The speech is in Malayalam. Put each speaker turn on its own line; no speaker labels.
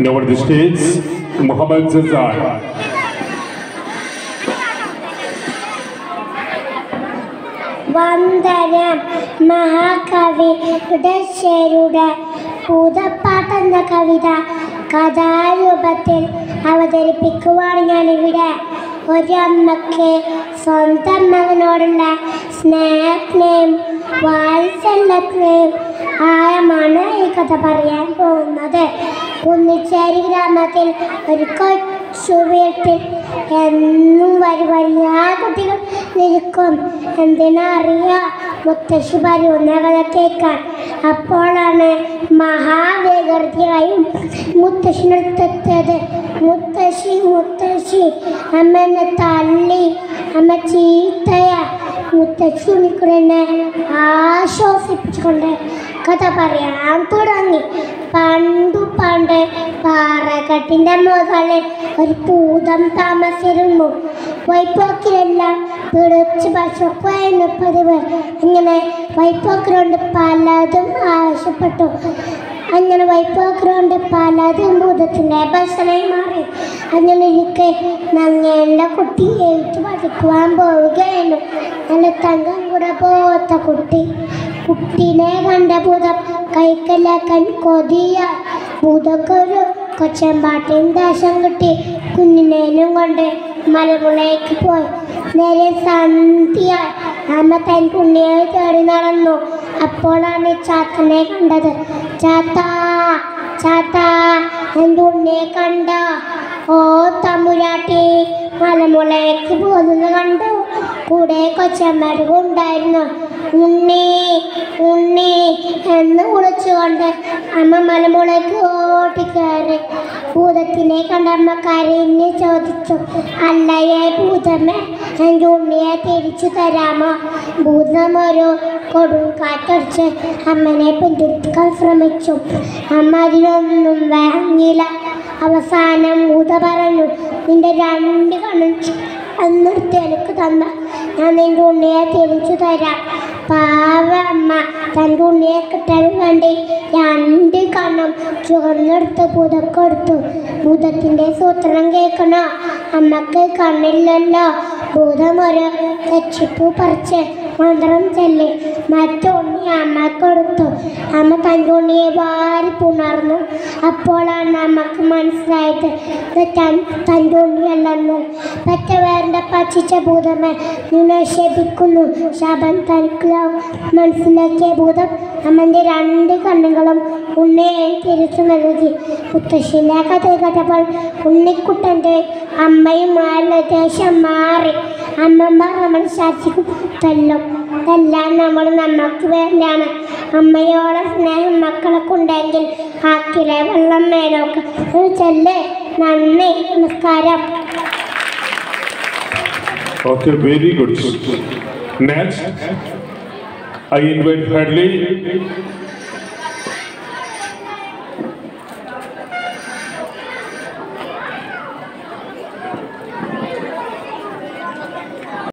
Now on the stage, Muhammad Zazar.
വന്ദനം മഹാകവിയുടെ ശരുടെ ഭൂതപ്പാട്ടെന്ന കവിത കഥാരൂപത്തിൽ അവതരിപ്പിക്കുവാണ് ഞാനിവിടെ ഒരമ്മക്ക് സ്വന്തം മകനോടുള്ള സ്നേഹത്തിനെയും വാത്സല്യത്തിനെയും ആഴമാണ് ഈ കഥ പറയാൻ പോകുന്നത് കുന്നിച്ചേരി ഗ്രാമത്തിൽ ഒരു കൊച്ചു വീട്ടിൽ എന്നും വരി വരിയാ കുട്ടികൾ നിൽക്കും എന്തിനാ അറിയാം മുത്തശ്ശി പറയുന്ന കഥ കേൾക്കാൻ അപ്പോഴാണ് മഹാവികൃതിയായും മുത്തശ്ശിനടുത്തെത്തിയത് മുത്തശ്ശി മുത്തശ്ശി അമ്മ എന്നെ തള്ളി അമ്മ ചീത്തയ മുത്തശ്ശി ഉണ്ണിക്കുടനെ ആശ്വസിപ്പിച്ചുകൊണ്ട് കഥ പറയാൻ തുടങ്ങി പണ്ടു പണ്ട് പാറക്കെട്ടിൻ്റെ മുകളിൽ ഒരു ഭൂതം താമസിച്ചിരുന്നു വൈപ്പോക്കിലെല്ലാം പിടിച്ച് പശുക്കുവായിരുന്നു പതിവ് അങ്ങനെ വൈപ്പോക്കിലുണ്ട് പലതും ആവശ്യപ്പെട്ടു അങ്ങനെ വൈപ്പോക്കിലുണ്ട് പലതും ഭൂതത്തിൻ്റെ ഭക്ഷണമായി മാറി അങ്ങനെ ഇരിക്കെ ഞങ്ങളുടെ കുട്ടി എഴുത്ത് പഠിക്കുവാൻ പോവുകയായിരുന്നു നല്ല തങ്കം കൂടെ പോത്ത കുട്ടി കുട്ടീനെ കണ്ട ഭൂതം കൈക്കലാക്കാൻ കൊതിയ ഭൂതക്കൊരു കൊച്ചമ്പാട്ടിയും ദാശം കിട്ടി കുഞ്ഞിനേനും കൊണ്ട് മലമുളയ്ക്ക് പോയി നേരെ സന്ധ്യ അമ്മ തൻ പുണ്യെ തേടി നടന്നു അപ്പോഴാണ് ചാത്തനെ കണ്ടത് ചാത്ത ചാത്ത എൻ്റെ ഉണ്ണിയെ കണ്ട ഓ തമ്പുരാട്ടി മലമുളയ്ക്ക് പോകുന്നത് കണ്ടു കൂടെ കൊച്ചമ്മടും ഉണ്ടായിരുന്നു ഉണ്ണി ഉണ്ണി എന്ന് വിളിച്ചുകൊണ്ട് അമ്മ മലമുളയ്ക്ക് ഓട്ടിക്കയറി ഭൂതത്തിനെ കണ്ട അമ്മ കരഞ്ഞ് ചോദിച്ചു അല്ലയേ ഭൂതമേ എൻ്റെ ഉണ്ണിയെ തിരിച്ചു തരാമോ ഭൂതം ഒരു കൊടുങ്കാറ്റടിച്ച് അമ്മനെ പിന്തുടർക്കാൻ ശ്രമിച്ചു അമ്മ അതിനൊന്നും വാങ്ങിയില്ല അവസാനം ഭൂത പറഞ്ഞു നിന്റെ രണ്ട് കണ്ണും അന്നെടുത്ത് എനിക്ക് തന്ന ഞാൻ നിന്റെ ഉണ്ണിയെ തിരിച്ചു തരാം പാവ അമ്മ തൻ്റെ ഉണ്ണിയെ കിട്ടാൻ വേണ്ടി രണ്ട് കണ്ണും ചുവന്നെടുത്ത് ഭൂതക്കൊടുത്തു ഭൂതത്തിൻ്റെ സൂത്രം കേൾക്കണോ അമ്മക്ക് കണ്ണില്ലല്ലോ ഭൂതം ഒരു തെച്ചിപ്പൂ പറിച്ച് മന്ത്രം ചൊല്ലി മറ്റുണ്ണി അമ്മ കൊടുത്തു അമ്മ തൻ്റെ ഉണ്ണിയെ വാരി പുണർന്നു അപ്പോഴാണ് അമ്മക്ക് മനസ്സിലായത് ഇത് തൻ- തൻ്റെ ഉണ്ണിയല്ലെന്ന് പറ്റവേറിൻ്റെ പച്ചിച്ച ഭൂതമേ നിന്നെ ശപിക്കുന്നു ശാപം തനിക്കിലാവും മനസ്സിലാക്കിയ ഭൂതം അമ്മൻ്റെ രണ്ട് കണ്ണുകളും ഉണ്ണിയെ തിരിച്ചു നൽകി മുത്തശ്ശിൻ്റെ കഥ കേട്ടപ്പോൾ ഉണ്ണിക്കുട്ടൻ്റെ അമ്മയുമായുള്ള ദേഷ്യം മാറി അമ്മമാർ നമ്മൾ ശാസിക്കും തല്ലും ഇതെല്ലാം നമ്മൾ നമുക്ക് വേണ്ടിയാണ് അമ്മയോടെ സ്നേഹം മക്കളൊക്കെ ഉണ്ടെങ്കിൽ ആക്കിലെ വെള്ളം മേലൊക്കെ ചെല്ല് നന്ദി നമസ്കാരം
Okay, very good. Next, I invite Hadley